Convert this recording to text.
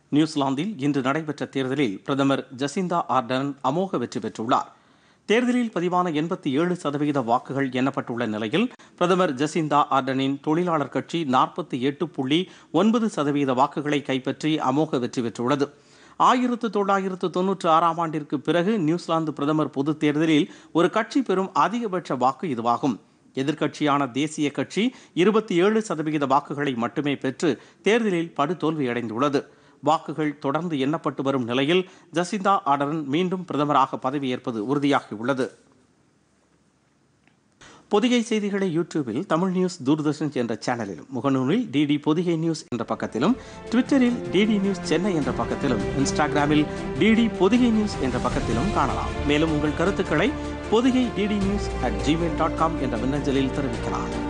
நியூசிலாந்தில் இன்று நடைபெற்ற தேர்தலில் பிரதமர் ஜசிந்தா ஆர்டன் அமோக வெற்றி பெற்றுள்ளார் தேர்தலில் பதிவான எண்பத்தி ஏழு சதவிகித வாக்குகள் எண்ணப்பட்டுள்ள நிலையில் பிரதமர் ஜசிந்தா ஆர்டனின் தொழிலாளர் கட்சி நாற்பத்தி எட்டு புள்ளி ஒன்பது சதவீத வாக்குகளை கைப்பற்றி அமோக வெற்றி பெற்றுள்ளது ஆயிரத்து தொள்ளாயிரத்து தொன்னூற்று ஆறாம் ஆண்டிற்கு பிறகு நியூசிலாந்து பிரதமர் பொதுத் தேர்தலில் ஒரு கட்சி பெறும் அதிகபட்ச வாக்கு இதுவாகும் எதிர்க்கட்சியான தேசிய கட்சி இருபத்தி ஏழு சதவிகித வாக்குகளை மட்டுமே பெற்று தேர்தலில் படுதோல்வியடைந்துள்ளது வாக்குகள் தொடர்ந்து எண்ணப்பட்டு வரும் நிலையில் ஜசிந்தா ஆர்டர்ன் மீண்டும் பிரதமராக பதவியேற்பது உறுதியாகியுள்ளது பொதிகை செய்திகளை யூடியூபில் தமிழ் நியூஸ் தூர்தர்ஷன் என்ற சேனலிலும் முகநூலில் டிடி பொதிகை நியூஸ் என்ற பக்கத்திலும் ட்விட்டரில் டிடி நியூஸ் சென்னை என்ற பக்கத்திலும் இன்ஸ்டாகிராமில் டிடி பொதிகை நியூஸ் என்ற பக்கத்திலும் காணலாம் மேலும் உங்கள் கருத்துக்களை Podhigai DD news at Gmail dot com என்ற மின்னஞ்சலில் தெரிவிக்கலாம்